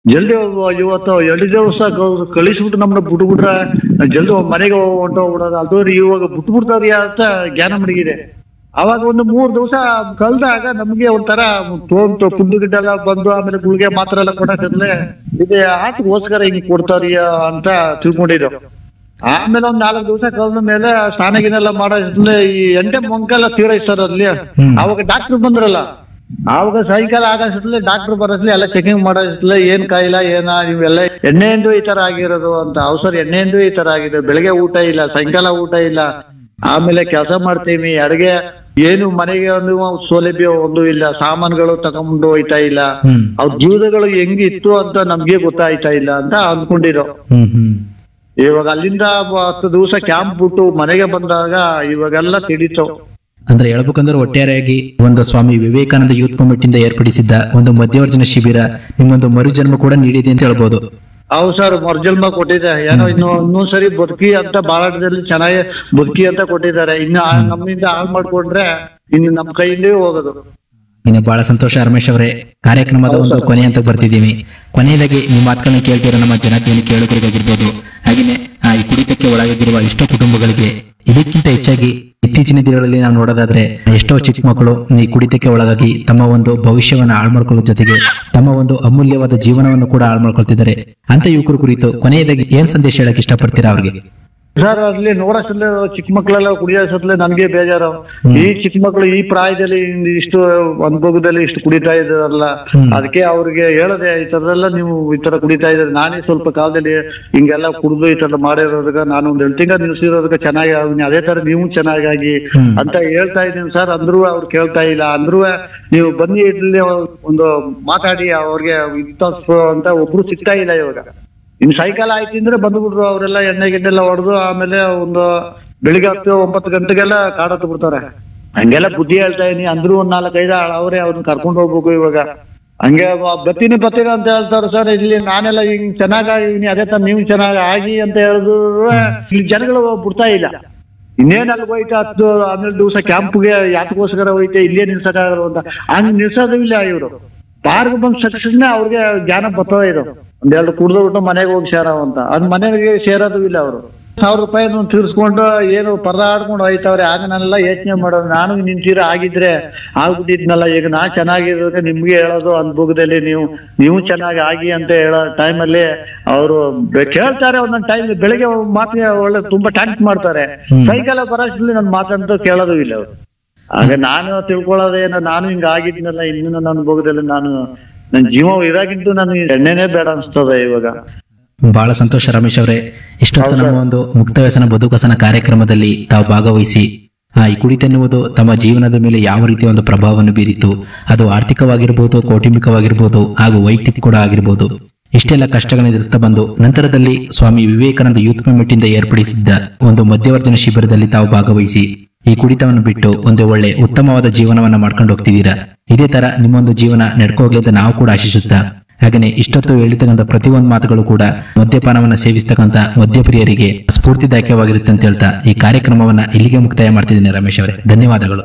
ಜಲ್ದಿ ಹೋಗು, ಇವತ್ತು ಎರಡು ದಿವಸ ಕ- ಕಳಿಸ್ಬಿಟ್ಟು ನಮ್ಮನ್ನ ಬಿಟ್ಬಿಟ್ರೆ ಜಲ್ದಿ ಮನೆಗೆ ಹೊಂಟೋಗ್ಬಿಡೋದು ಅದು ಇವಾಗ ಬಿಟ್ಬಿಡ್ತಾವ್ರಿ ಅಂತ ಜ್ಞಾನ ಮಡಗಿದೆ ಅವಾಗ ಒಂದು ಮೂರು ದಿವಸ ಕಳೆದಾಗ ನಮಗೆ ಒಂಥರ ತೋಂತು ಫುಡ್ ಗಿಡ್ ಎಲ್ಲ ಬಂದು ಆಮೇಲೆ ಗುಳಿಗೆ ಮಾತ್ರ ಎಲ್ಲ ಕೊಡಕ್ಕಿದ್ಲೆ ಇದು ಆಟಗೋಸ್ಕರ ಹಿಂಗೆ ಕೊಡ್ತಾವ್ರಿ ಅಂತ ತಿಳ್ಕೊಂಡಿದ್ದು ಆಮೇಲೆ ಒಂದ್ ನಾಲ್ಕು ದಿವಸ ಕಳೆದ ಮೇಲೆ ಸ್ನಾನ ಗಿನೆಲ್ಲ ಮಾಡೋದ್ರಲ್ಲಿ ಈ ಎಂಟೆ ಮೊಂಕೆಲ್ಲ ತೀರೈಸ್ತಾರ ಅಲ್ಲಿ ಹ್ಮ್. ಅವಾಗ ಡಾಕ್ಟರ್ ಬಂದ್ರಲ್ಲ ಆವಾಗ ಸಾಯಂಕಾಲ ಆಗಷ್ಟಲ್ಲಿ ಡಾಕ್ಟರ್ ಬರೋದ್ಲಿ ಎಲ್ಲ ಚೆಕಿಂಗ್ ಮಾಡೋದ್ಲಿ ಏನ್ ಕಾಯಿಲ್ಲ ಏನ ಇವೆಲ್ಲ ಎಣ್ಣೆಯಿಂದ ಈ ತರ ಆಗಿರೋದು ಅಂತ ಅವಸರ ಎಣ್ಣೆಯಿಂದ ಈ ತರ ಆಗಿದೆ ಬೆಳಗ್ಗೆ ಊಟ ಇಲ್ಲ ಸಾಯಂಕಾಲ ಊಟ ಇಲ್ಲ ಆಮೇಲೆ ಕೆಲಸ ಮಾಡ್ತೀವಿ ಅಡುಗೆ ಏನು ಮನೆಗೆ ಒಂದು ಸೌಲಭ್ಯ ಒಂದು ಇಲ್ಲ ಸಾಮಾನುಗಳು ತಗೊಂಡು ಹೋಯ್ತಾ ಇಲ್ಲ ಹ್ಮ್ ಅವ್ರ ಜೀವನಗಳು ಹೆಂಗಿತ್ತು ಅಂತ ನಮ್ಗೆ ಗೊತ್ತಾಯ್ತಾ ಇಲ್ಲ ಅಂತ ಅಂದ್ಕೊಂಡಿರೋ ಹ್ಮ್ ಹ್ಮ್ ಇವಾಗ ಅಲ್ಲಿಂದ ಹತ್ತು ದಿವಸ ಕ್ಯಾಂಪ್ ಬಿಟ್ಟು ಮನೆಗೆ ಬಂದಾಗ ಇವಾಗೆಲ್ಲ ತಿಳಿತು ಅಂದ್ರೆ ಹೇಳ್ಬೇಕಂದ್ರೆ ಒಟ್ಟಾರೆಯಾಗಿ ಒಂದು ಸ್ವಾಮಿ ವಿವೇಕಾನಂದ ಯೂತ್ ಮೂವ್ಮೆಂಟ್ ಇಂದ ಏರ್ಪಡಿಸಿದ್ದ ಒಂದು ಮಧ್ಯವರ್ಜನ ಶಿಬಿರ ನಿಮ್ಮೊಂದು ಮರುಜನ್ಮ ಕೂಡ ನೀಡಿದೆ ಅಂತ ಹೇಳ್ಬೋದು ಹೌದು ಸರ್ ಮರ್ಜನ್ಮ ಕೊಟ್ಟಿದೆ ಏನೋ ಇನ್ನು ಇನ್ನೊಂದ್ಸರಿ ಬದುಕಿ ಅಂತ ಬಾಳಾಟದಲ್ಲಿ ಚೆನ್ನಾಗಿ ಬದುಕಿ ಅಂತ ಕೊಟ್ಟಿದ್ದಾರೆ ಇನ್ನು ಆ- ನಮ್ಮಿಂದ ಹಾಳು ಮಾಡ್ಕೊಂಡ್ರೆ ಇನ್ನು ನಮ್ಮ ಕೈಯಿಂದಲೇ ಹೋಗೋದು ಇನ್ನು ಬಹಳ ಸಂತೋಷ ರಮೇಶ್ ಅವರೇ ಕಾರ್ಯಕ್ರಮದ ಒಂದು ಕೊನೆ ಅಂತ ಬರ್ತಿದ್ದೀವಿ ಕೊನೆಯದಾಗಿ ನಿಮ್ಮ ಮಾತುಗಳನ್ನ ಕೇಳ್ತಿರೋ ನಮ್ಮ ಜನತೆಯನ್ನು ಕೇಳುಗರಿಗಾಗಿರ್ಬೋದು ಹಾಗೆಯೇ ಆ ಈ ಕುಡಿತಕ್ಕೆ ಒಳಗಾಗಿರುವ ಇಷ್ಟೋ ಕುಟುಂಬಗಳಿಗೆ ಇದಕ್ಕಿಂತ ಹೆಚ್ಚಾಗಿ ಇತ್ತೀಚಿನ ದಿನಗಳಲ್ಲಿ ನಾವು ನೋಡೋದಾದ್ರೆ ಎಷ್ಟೋ ಚಿಕ್ಕ ಮಕ್ಕಳು ಈ ಕುಡಿತಕ್ಕೆ ಒಳಗಾಗಿ ತಮ್ಮ ಒಂದು ಭವಿಷ್ಯವನ್ನ ಹಾಳು ಮಾಡ್ಕೊಳ್ಳೋ ಜೊತೆಗೆ ತಮ್ಮ ಒಂದು ಅಮೂಲ್ಯವಾದ ಜೀವನವನ್ನು ಕೂಡ ಹಾಳು ಮಾಡ್ಕೊಳ್ತಿದ್ದಾರೆ ಅಂತ ಯುವಕರು ಕುರಿತು ಕೊನೆಯದಾಗಿ ಏನ್ ಸಂದೇಶ ಹೇಳಕ್ ಇಷ್ಟಪಡ್ತೀರಾ ಅವ್ರಿಗೆ ಸರ್ ಅಲ್ಲಿ ನೋಡೋಷ್ಟಲ್ಲೇ ಚಿಕ್ಕ ಮಕ್ಕಳೆಲ್ಲ ಕುಡಿಯೋಷ್ಟಲ್ಲೇ ನನಗೆ ಬೇಜಾರು ಈ ಚಿಕ್ಕ ಮಕ್ಕಳು ಈ ಪ್ರಾಯದಲ್ಲಿ ಇನ್ ಇಷ್ಟು ಅನುಭವದಲ್ಲಿ ಇಷ್ಟು ಕುಡಿತಾ ಇದಾರಲ್ಲ ಹ್ಮ್. ಅದಕ್ಕೆ ಅವ್ರಿಗೆ ಹೇಳದೆ ಈ ಥರದೆಲ್ಲ ನೀವು ಈ ತರ ಕುಡಿತಾ ಇದ್ದಾರೆ ನಾನೇ ಸ್ವಲ್ಪ ಕಾಲದಲ್ಲಿ ಹಿಂಗೆಲ್ಲ ಕುಡಿದು ಈ ತರ ಮಾಡಿರೋದಕ್ಕೆ ನಾನು ಒಂದು ಎರಡು ತಿಂಗಳು ನಿಲ್ಸಿರೋದಕ್ಕೆ ಚೆನ್ನಾಗಿ ಆಗಿನಿ ಅದೇ ತರ ನೀವು ಚೆನ್ನಾಗಿ ಹ್ಮ್. ಅಂತ ಹೇಳ್ತಾ ಇದ್ದೀನಿ ಸರ್ ಅಂದ್ರೂ ಅವ್ರು ಕೇಳ್ತಾ ಇಲ್ಲ ಅಂದ್ರೂ ನೀವು ಬನ್ನಿ ಇಲ್ಲಿ ಒಂದು ಮಾತಾಡಿ ಅವ್ರಿಗೆ ಇಂಥ ಅಂತ ಒಬ್ರು ಸಿಗ್ತಾ ಇಲ್ಲ ಇವಾಗ ಇನ್ನು ಸಾಯಂಕಾಲ ಆಯ್ತು ಅಂದ್ರೆ ಬಂದ್ಬಿಟ್ರು ಅವರೆಲ್ಲ ಎಣ್ಣೆ ಗಿಣ್ಣೆಲ್ಲ ಹೊಡೆದು ಆಮೇಲೆ ಒಂದು ಬೆಳಿಗ್ಗೆ ಹತ್ತು ಒಂಬತ್ತು ಗಂಟೆಗೆಲ್ಲ ಕಾಡತ್ತು ಬಿಡ್ತಾರೆ ಹಂಗೆಲ್ಲ ಬುದ್ಧಿ ಹೇಳ್ತಾ ಇದೀನಿ ಅಂದ್ರೂ ಒಂದ್ ನಾಲ್ಕೈದು ಅವರೇ ಅವ್ರನ್ನ ಕರ್ಕೊಂಡು ಹೋಗ್ಬೇಕು ಇವಾಗ ಹಂಗೆ ಬ- ಬತ್ತೀನಿ ಬತ್ತೀನಿ ಅಂತ ಹೇಳ್ತಾರೆ ಸರ್ ಇಲ್ಲಿ ನಾನೆಲ್ಲ ಹಿಂಗ್ ಚೆನ್ನಾಗಿದ್ದೀನಿ ಅದೇ ತರ ನೀವು ಚೆನ್ನಾಗಿ ಆಗಿ ಅಂತ ಹೇಳಿದ್ರು ಇಲ್ಲಿ ಜನಗಳು ಬಿಡ್ತಾ ಇಲ್ಲ ಇನ್ನೇನ್ ಅಲ್ಲಿ ಹೋಯ್ತು ಹತ್ತು ಹನ್ನೆರಡು ದಿವಸ ಕ್ಯಾಂಪ್ಗೆ ಯಾತಕ್ಕೋಸ್ಕರ ಹೋಯ್ತೆ ಇಲ್ಲೇ ನಿಲ್ಸಕ್ಕಾಗಲ್ಲ ಅಂತ ಹಂಗ್ ನಿಲ್ಸೋದು ಇಲ್ಲ ಇವರು ಬಾರ್ಗೆ ಬಂದ್ ಸಕ್ಸಸ್ನೇ ಅವ್ರಿಗೆ ಜ್ಞಾನ ಬರ್ತದೆ ಇದು ಒಂದೆರಡು ಕುಡ್ದು ಬಿಟ್ಟು ಮನೆಗೆ ಹೋಗಿ ಸೇರವ ಅಂತ ಅದ್ ಮನೆಗೆ ಸೇರೋದು ಇಲ್ಲ ಅವರು ಸಾವಿರ ರೂಪಾಯಿ ತೀರ್ಸ್ಕೊಂಡು ಏನು ಪರದಾಡ್ಕೊಂಡು ಹೋಯ್ತವ್ರೆ ಆಗ ನಾನೆಲ್ಲ ಯೋಚನೆ ಮಾಡೋದು ನಾನು ನಿಂತೀರ ಆಗಿದ್ರೆ ಆಗ್ಬಿಟ್ಟಿದ್ನಲ್ಲ ಈಗ ನಾ ಚೆನ್ನಾಗಿರೋದಕ್ಕೆ ನಿಮ್ಗೆ ಹೇಳೋದು ಅನುಭವದಲ್ಲಿ ನೀವು ನೀವು ಚೆನ್ನಾಗಿ ಆಗಿ ಅಂತ ಹೇಳೋ ಟೈಮಲ್ಲಿ ಅವರು ಕೇಳ್ತಾರೆ ಒಂದೊಂದು ಟೈಮ್ ಬೆಳಗ್ಗೆ ಮಾತಿಗೆ ಒಳ್ಳೆ ತುಂಬಾ ಟ್ಯಾಂಕ್ಸ್ ಮಾಡ್ತಾರೆ ಹ್ಮ್. ಸಾಯಂಕಾಲ ಬರೋಷ್ಟ್ರಲ್ಲಿ ನನ್ನ ಮಾತಂತೂ ಕೇಳೋದು ಇಲ್ಲ ಅವರು ಆಗ ನಾನು ತಿಳ್ಕೊಳ್ಳೋದೇನೋ ನಾನು ಹಿಂಗ ಆಗಿದ್ನಲ್ಲ ಇನ್ನು ನನ್ನ ಅನುಭವದಲ್ಲಿ ನಾನು ನನ್ನ ಜೀವ ಇದಾಗಿದ್ದು ನಾನು ಎಣ್ಣೆನೇ ಬೇಡ ಅನ್ಸ್ತದೆ ಇವಾಗ ಬಹಳ ಸಂತೋಷ ರಮೇಶ್ ಅವರೇ ಇಷ್ಟೊತ್ತು ನಮ್ಮ ಒಂದು ಮುಕ್ತ ವ್ಯಸನ ಬದುಕಸನ ಕಾರ್ಯಕ್ರಮದಲ್ಲಿ ತಾವು ಭಾಗವಹಿಸಿ ಆ ಈ ಕುಡಿತ ಎನ್ನುವುದು ತಮ್ಮ ಜೀವನದ ಮೇಲೆ ಯಾವ ರೀತಿಯ ಒಂದು ಪ್ರಭಾವವನ್ನು ಬೀರಿತು ಅದು ಆರ್ಥಿಕವಾಗಿರ್ಬೋದು ಕೌಟುಂಬಿಕವಾಗಿರ್ಬೋದು ಹಾಗೂ ವೈಯಕ್ತಿಕ ಕೂಡ ಆಗಿರ್ಬೋದು ಇಷ್ಟೆಲ್ಲ ಕಷ್ಟಗಳನ್ನು ಎದುರಿಸ್ತಾ ಬಂದು ನಂತರದಲ್ಲಿ ಸ್ವಾಮಿ ವಿವೇಕಾನಂದ ಯೂತ್ ಮೂವ್ಮೆಂಟ್ ಇಂದ ಏರ್ಪಡಿಸಿದ್ದ ಒಂದು ಮಧ್ಯವರ್ಜನ ಶಿಬಿರದಲ್ಲಿ ತಾವು ಭಾಗವಹಿಸಿ ಈ ಕುಡಿತವನ್ನು ಬಿಟ್ಟು ಒಂದು ಒಳ್ಳೆ ಉತ್ತಮವಾದ ಜೀವನವನ್ನ ಮಾಡ್ಕೊಂಡು ಹೋಗ್ತಿದ್ದೀರಾ ಇದೇ ತರ ನಿಮ್ಮೊಂದು ಜೀವನ ನಡ್ಕೋಗ್ಲಿ ಅಂತ ನಾವು ಕೂಡ ಆಶಿಸುತ್ತಾ ಹಾಗೇನೆ ಇಷ್ಟೊತ್ತು ಹೇಳಿರ್ತಕ್ಕಂಥ ಪ್ರತಿಯೊಂದು ಮಾತುಗಳು ಕೂಡ ಮದ್ಯಪಾನವನ್ನ ಸೇವಿಸ್ತಕ್ಕಂಥ ಮದ್ಯಪ್ರಿಯರಿಗೆ ಸ್ಫೂರ್ತಿದಾಯಕವಾಗಿರುತ್ತೆ ಅಂತ ಹೇಳ್ತಾ ಈ ಕಾರ್ಯಕ್ರಮವನ್ನ ಇಲ್ಲಿಗೆ ಮುಕ್ತಾಯ ಮಾಡ್ತಿದ್ದೀನಿ ರಮೇಶ್ ಅವರೇ ಧನ್ಯವಾದಗಳು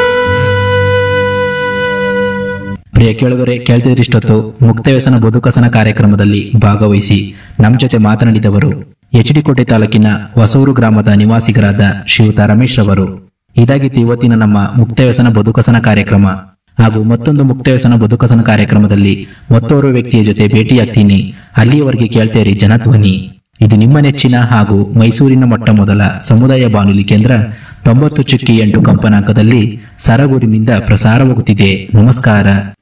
ಪ್ರಿಯ ಕೇಳುಗರೆ ಕೇಳ್ತಿದ್ರೆ ಇಷ್ಟೊತ್ತು ಮುಕ್ತ ವ್ಯಸನ ಬದುಕಸನ ಕಾರ್ಯಕ್ರಮದಲ್ಲಿ ಭಾಗವಹಿಸಿ ನಮ್ಮ ಜೊತೆ ಮಾತನಾಡಿದವರು ಎಚ್ ಡಿ ಕೋಟೆ ತಾಲೂಕಿನ ಹೊಸೂರು ಗ್ರಾಮದ ನಿವಾಸಿಗರಾದ ಶ್ರೀಯುತ ರಮೇಶ್ ರವರು ಇದಾಗಿತ್ತು ಇವತ್ತಿನ ನಮ್ಮ ಮುಕ್ತ ವ್ಯಸನ ಬದುಕಸನ ಕಾರ್ಯಕ್ರಮ ಹಾಗೂ ಮತ್ತೊಂದು ಮುಕ್ತ ವ್ಯಸನ ಬದುಕಸನ ಕಾರ್ಯಕ್ರಮದಲ್ಲಿ ಮತ್ತೋರ್ವ ವ್ಯಕ್ತಿಯ ಜೊತೆ ಭೇಟಿಯಾಗ್ತೀನಿ ಅಲ್ಲಿಯವರೆಗೆ ಕೇಳ್ತೇರಿ ಜನಧ್ವನಿ ಇದು ನಿಮ್ಮ ನೆಚ್ಚಿನ ಹಾಗೂ ಮೈಸೂರಿನ ಮೊಟ್ಟ ಮೊದಲ ಸಮುದಾಯ ಬಾನುಲಿ ಕೇಂದ್ರ ತೊಂಬತ್ತು ಚುಕ್ಕಿ ಎಂಟು ಕಂಪನಾಂಕದಲ್ಲಿ ಸರಗೂರಿನಿಂದ ಪ್ರಸಾರವಾಗುತ್ತಿದೆ ನಮಸ್ಕಾರ